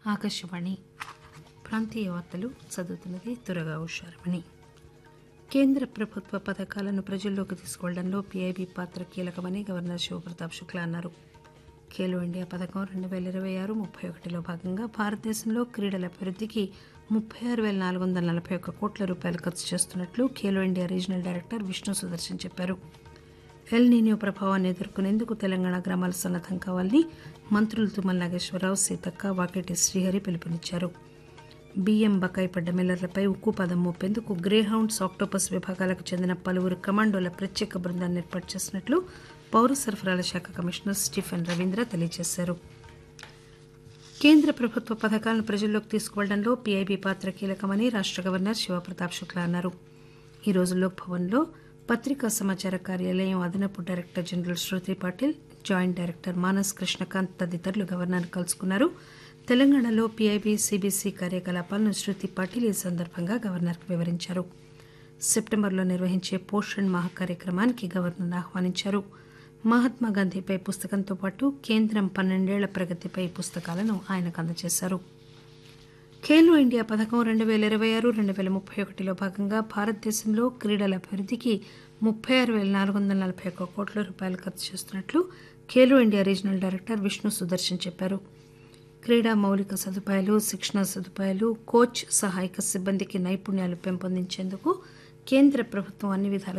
ఆకాశవాణి ప్రాంతీయ వార్తలు చదువుతున్నది తురగా ఉషారమణి కేంద్ర ప్రభుత్వ పథకాలను ప్రజల్లోకి తీసుకువెళ్లడంలో పీఐబీ పాత్ర కీలకమని గవర్నర్ శివప్రతాప్ శుక్లా అన్నారు ఖేలో ఇండియా పథకం రెండు వేల ఇరవై ఆరు ముప్పై ఒకటిలో భాగంగా భారతదేశంలో క్రీడల అభివృద్ధికి ముప్పై ఆరు వేల నాలుగు వందల నలభై ఒక్క కోట్ల రూపాయలు ఖర్చు చేస్తున్నట్లు Khelo India regional director Vishnu Sudarshan చెప్పారు ఎల్ నీనియో ప్రభావాన్ని ఎదుర్కొనేందుకు తెలంగాణ గ్రామాలు సన్నద్దం కావాలని మంత్రులు తుమ్మల నాగేశ్వరరావు సీతక్క వాకేటి శ్రీహరి పిలుపునిచ్చారు బియ్యం బకాయి పడ్డ మిల్లర్లపై ఉక్కు పదం మోపేందుకు గ్రే హౌండ్స్ ఆక్టోపస్ విభాగాలకు చెందిన పలువురు కమాండోల ప్రత్యేక బృందాన్ని ఏర్పాటు చేసినట్లు పౌర సరఫరాల శాఖ కమిషనర్ స్టీఫెన్ రవీంద్ర తెలియజేశారు కేంద్ర ప్రభుత్వ పథకాలను ప్రజల్లోకి తీసుకువెళ్లడంలో పీఐబీ పాత్ర కీలకమని రాష్ట గవర్నర్ శివప్రతాప్ శుక్లా అన్నారు ఈ రోజు లోక్ భవన్లో పత్రికా సమాచార కార్యాలయం అదనపు director general Shruti Patil joint director Manas Krishnakant తదితరులు గవర్నర్ కలుసుకున్నారు తెలంగాణలో పీఐబీ సీబీసీ కార్యకలాపాలను శృతి పాటిల్ ఈ సందర్భంగా గవర్నర్కు వివరించారు సెప్టెంబర్లో నిర్వహించే పోషణ్ మాహ కార్యక్రమానికి గవర్నర్ ఆహ్వానించారు మహాత్మా గాంధీపై పుస్తకంతో పాటు కేంద్రం పన్నెండేళ్ల ప్రగతిపై పుస్తకాలను ఆయనకు అందజేశారు ఖేలో ఇండియా పథకం రెండు వేల ఇరవై ఆరు రెండు వేల ముప్పై ఒకటిలో భాగంగా భారతదేశంలో క్రీడల అభివృద్ధికి ముప్పై ఆరు వేల నాలుగు వందల నలభై ఒక్క కోట్ల రూపాయలు ఖర్చు చేస్తున్నట్లు Khelo India regional director Vishnu Sudarshan చెప్పారు క్రీడా మౌలిక సదుపాయాలు శిక్షణ సదుపాయాలు కోచ్ సహాయక సిబ్బందికి నైపుణ్యాలు పెంపొందించేందుకు కేంద్ర ప్రభుత్వం అన్ని విధాలు